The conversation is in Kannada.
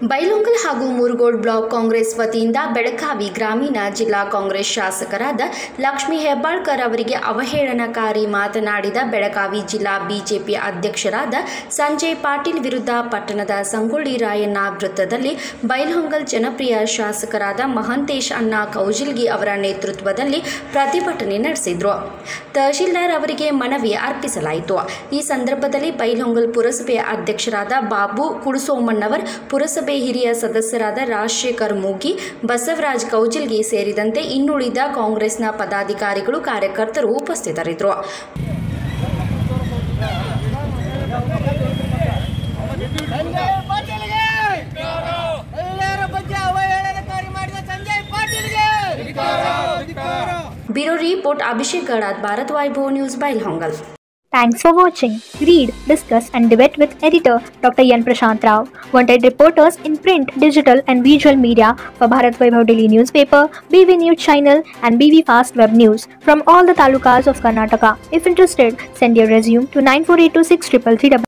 ಬೈಲೊಂಗಲ್ ಹಾಗೂ ಮುರುಗೋಡ್ ಬ್ಲಾಕ್ ಕಾಂಗ್ರೆಸ್ ವತಿಯಿಂದ ಬೆಳಗಾವಿ ಗ್ರಾಮೀಣ ಜಿಲ್ಲಾ ಕಾಂಗ್ರೆಸ್ ಶಾಸಕರಾದ ಲಕ್ಷ್ಮೀ ಹೆಬ್ಬಾಳ್ಕರ್ ಅವರಿಗೆ ಅವಹೇಳನಕಾರಿ ಮಾತನಾಡಿದ ಬೆಳಗಾವಿ ಜಿಲ್ಲಾ ಬಿಜೆಪಿ ಅಧ್ಯಕ್ಷರಾದ ಸಂಜಯ್ ಪಾಟೀಲ್ ವಿರುದ್ಧ ಪಟ್ಟಣದ ಸಂಗೊಳ್ಳಿ ರಾಯಣ್ಣ ವೃತ್ತದಲ್ಲಿ ಬೈಲಹೊಂಗಲ್ ಜನಪ್ರಿಯ ಶಾಸಕರಾದ ಮಹಂತೇಶ್ ಅಣ್ಣ ಕೌಜಿಲ್ಗಿ ಅವರ ನೇತೃತ್ವದಲ್ಲಿ ಪ್ರತಿಭಟನೆ ನಡೆಸಿದ್ರು ತಹಶೀಲ್ದಾರ್ ಅವರಿಗೆ ಮನವಿ ಅರ್ಪಿಸಲಾಯಿತು ಈ ಸಂದರ್ಭದಲ್ಲಿ ಬೈಲಹೊಂಗಲ್ ಪುರಸಭೆಯ ಅಧ್ಯಕ್ಷರಾದ ಬಾಬು ಕುಡುಸೋಮಣ್ಣವರ್ ಪುರಸಭೆ ಹಿರಿಯ ಸದಸ್ಯರಾದ ರಾಜಶೇಖರ್ ಮೂಗಿ ಬಸವರಾಜ್ ಕೌಜಿಲ್ಗಿ ಸೇರಿದಂತೆ ಇನ್ನುಳಿದ ಕಾಂಗ್ರೆಸ್ನ ಪದಾಧಿಕಾರಿಗಳು ಕಾರ್ಯಕರ್ತರು ಉಪಸ್ಥಿತರಿದ್ದರು ಸಂಜಯ್ ಪಾಟೀಲ್ಗೆ ಮಹಿಳೆಯರ ಬಗ್ಗೆ ಅವಹೇಳನಕಾರಿ ಮಾಡಿದ ಸಂಜಯ್ ಪಾಟೀಲ್ಗೆ bureau report Abhishek Gadad Bharat Vaibhav news Bailhongal Thanks for watching. Read, discuss, and debate with editor Dr. Yan Prashant Rao. Wanted reporters in print, digital, and visual media for Bharat Vaibhav Daily Newspaper, BV News Channel, and BV Fast Web News from all the talukas of Karnataka. If interested, send your resume to 94826333